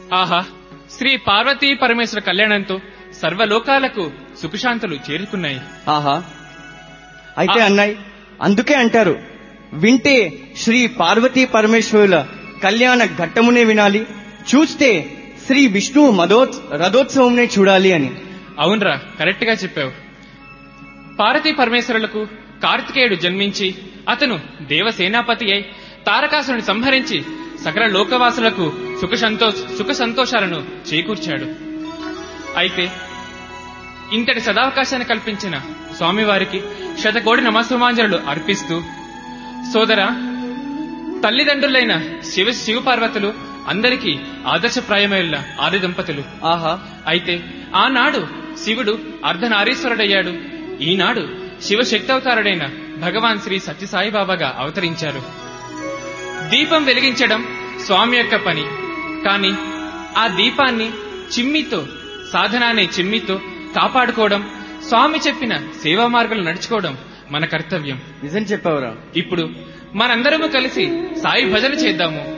ఆహా శ్రీ పార్వతీ పరమేశ్వర కళ్యాణంతో సర్వలోకాలకు సుఖశాంతులు చేరుకున్నాయి ఆహా అయితే ఆ- అన్నాయ్ అందుకే అంటారు వింటే శ్రీ పార్వతీ పరమేశ్వరుల కళ్యాణ ఘట్టమునే వినాలి చూస్తే శ్రీ విష్ణు మదోత్ రథోత్సవంనే చూడాలి అని అవునరా కరెక్ట్ గా చెప్పావు పార్వతీ పరమేశ్వరులకు కార్తికేయుడు జన్మించి అతను దేవసేనాపతి అయి తారకాసురుని సంహరించి సకల లోకవాసులకు సుఖ సంతోష సుఖ సంతోషాలను చేకూర్చాడు అయితే ఇంతటి సదావకాశాన్ని కల్పించిన స్వామివారికి శతకోటి నమస్సుమాంజలు అర్పిస్తూ సోదర తల్లిదండ్రులైన శివ శివపార్వతులు అందరికీ ఆదర్శప్రాయమైన ఆది దంపతులు ఆహా అయితే ఆనాడు శివుడు అర్ధనారీశ్వరుడయ్యాడు ఈనాడు శివశక్తవతారుడైన భగవాన్ శ్రీ సత్యసాయిబాబాగా అవతరించారు దీపం వెలిగించడం స్వామి యొక్క పని కాని ఆ దీపాన్ని చిమ్మితో సాధన అనే చిమ్మితో కాపాడుకోవడం స్వామి చెప్పిన సేవా మార్గాలు నడుచుకోవడం మన కర్తవ్యం నిజం చెప్పావురా ఇప్పుడు మనందరము కలిసి సాయి భజన చేద్దాము